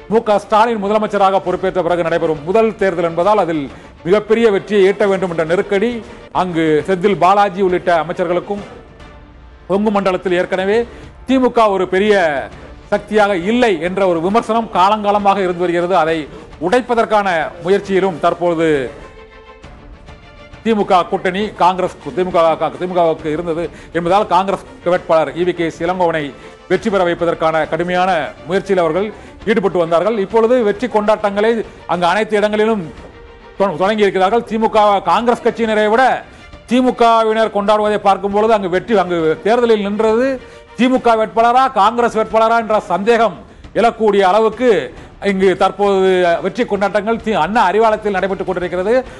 மு க ஸ்டாலின் முதலமைச்சராக பொறுப்பேற்ற பிறகு நடைபெறும் முதல் தேர்தல் என்பதால் அதில் மிகப்பெரிய வெற்றியை ஈட்ட வேண்டும் என்ற நெருக்கடி அங்கு செந்தில் பாலாஜி உள்ளிட்ட அமைச்சர்களுக்கும் கொங்கு மண்டலத்தில் ஏற்கனவே திமுக ஒரு பெரிய சக்தியாக இல்லை என்ற ஒரு விமர்சனம் காலங்காலமாக இருந்து வருகிறது அதை உடைப்பதற்கான முயற்சியிலும் தற்போது திமுக கூட்டணி காங்கிரஸ் திமுக திமுகவுக்கு இருந்தது என்பதால் காங்கிரஸ் வேட்பாளர் இவி கே இளங்கோவனை வெற்றி பெற வைப்பதற்கான கடுமையான முயற்சியில் அவர்கள் ஈடுபட்டு வந்தார்கள் இப்பொழுது வெற்றி கொண்டாட்டங்களை அங்கு அனைத்து இடங்களிலும் தொ- தொடங்கி இருக்கிறார்கள் திமுக காங்கிரஸ் கட்சியினரை விட திமுகவினர் கொண்டாடுவதை பார்க்கும் பொழுது அங்கு வெற்றி அங்கு தேர்தலில் நின்றது திமுக வேட்பாளரா காங்கிரஸ் வேட்பாளரா என்ற சந்தேகம் எழக்கூடிய அளவுக்கு இங்கு தற்போது வெற்றி கொண்டாட்டங்கள் தி- அண்ணா அறிவாலயத்தில் நடைபெற்றுக் கொண்டிருக்கிறது